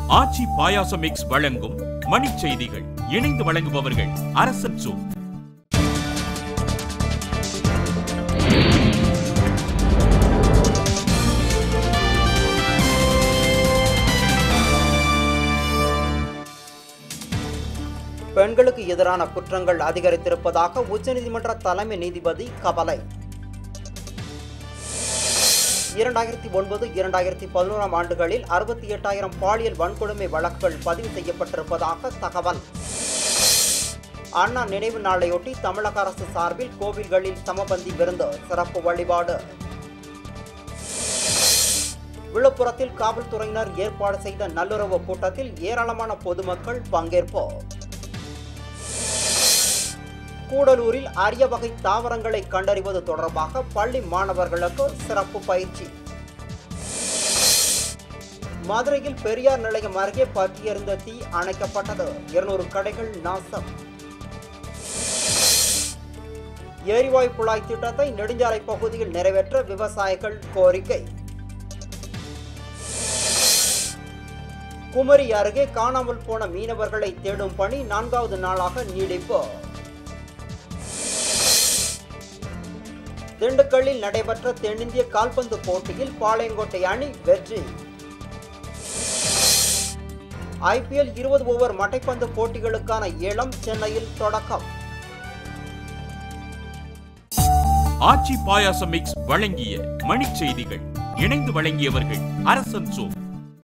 ஆச்சி பாயாசம் mix வழங்கும் மணிச் செய்திகள் இணைந்து வழங்குபவர்கள் அரசன் சூ பெண்களுக்கு எதிரான குற்றங்கள் அதிகரித்திருப்பதாக உச்சநீதிமன்ற தலைமை நீதிபதி கவலை இரண்டாயிரத்தி ஒன்பது இரண்டாயிரத்தி பதினோராம் ஆண்டுகளில் அறுபத்தி எட்டாயிரம் பாலியல் வன்கொடுமை வழக்குகள் பதிவு செய்யப்பட்டிருப்பதாக தகவல் அண்ணா நினைவு நாளையொட்டி தமிழக அரசு சார்பில் கோவில்களில் சமபந்தி விருந்து சிறப்பு வழிபாடு விழுப்புரத்தில் காவல்துறையினர் ஏற்பாடு செய்த நல்லுறவு கூட்டத்தில் ஏராளமான பொதுமக்கள் பங்கேற்பு கூடலூரில் அரிய வகை தாவரங்களை கண்டறிவது தொடர்பாக பள்ளி மாணவர்களுக்கு சிறப்பு பயிற்சி மதுரையில் பெரியார் நிலையம் அருகே பற்றியெறிந்த தீ அணைக்கப்பட்டது இருநூறு கடைகள் நாசம் எரிவாயு குழாய் திட்டத்தை நெடுஞ்சாலை பகுதியில் நிறைவேற்ற விவசாயிகள் கோரிக்கை குமரி அருகே காணாமல் போன மீனவர்களை தேடும் பணி நான்காவது நாளாக நீடிப்பு திண்டுக்கல்லில் நடைபெற்ற தென்னிந்திய கால்பந்து போட்டியில் பாளையங்கோட்டை அணி வெற்றி ஐபிஎல் இருபது ஓவர் மட்டைப்பந்து போட்டிகளுக்கான ஏலம் சென்னையில் தொடக்கம் ஆச்சி பாயாசம் மிக்ஸ் வழங்கிய மணிச் செய்திகள் இணைந்து வழங்கியவர்கள் அரசன் சூ